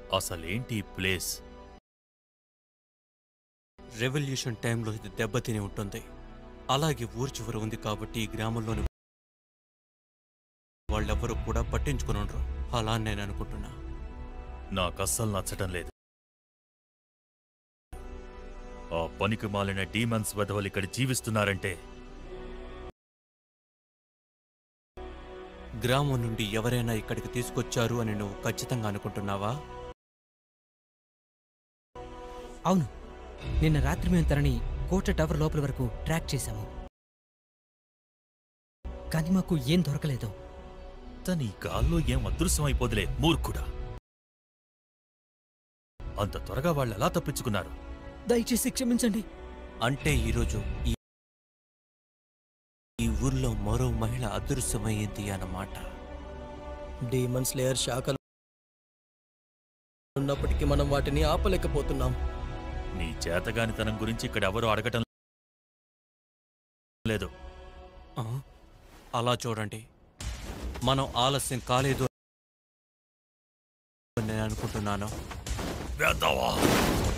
అసలేంటి ఈ place revolution టైంలో ఇది దెబ్బతిని ఉంటుంది అలాగే ఊరు చివర ఉంది కాబట్టి ఈ గ్రామంలోని వాళ్ళెవ్వరూ కూడా పట్టించుకుని ఉండరు అలా అని నేను అనుకుంటున్నా నాకు అస్సలు నచ్చటం లేదు ఆ పనికి మాలిన డీమన్స్ వెధవలు ఇక్కడ జీవిస్తున్నారంటే గ్రామం నుండి ఎవరైనా ఇక్కడికి తీసుకొచ్చారు అని నువ్వు ఖచ్చితంగా అనుకుంటున్నావా అవును నిన్న రాత్రి మేము తనని కోట టవర్ లోపల వరకు ట్రాక్ చేశాము కానీ మాకు ఏం దొరకలేదు తన ఈ గాల్లో ఏం అదృశ్యమైపోదులే మూర్ఖుడా అంత త్వరగా వాళ్ళు ఎలా తప్పించుకున్నారు దయచేసి క్షమించండి అంటే ఈరోజు ఈ ఈ ఊర్లో మరో మహిళ అదృశ్యమైంది అన్నమాట డీమన్ స్లేయర్ శాఖలు ఉన్నప్పటికీ మనం వాటిని ఆపలేకపోతున్నాం నీ చేతగానితనం గురించి ఇక్కడ ఎవరు అడగటం లేదు ఆ? అలా చూడండి మనం ఆలస్యం కాలేదు అని నేను అనుకుంటున్నాను వేద్దావా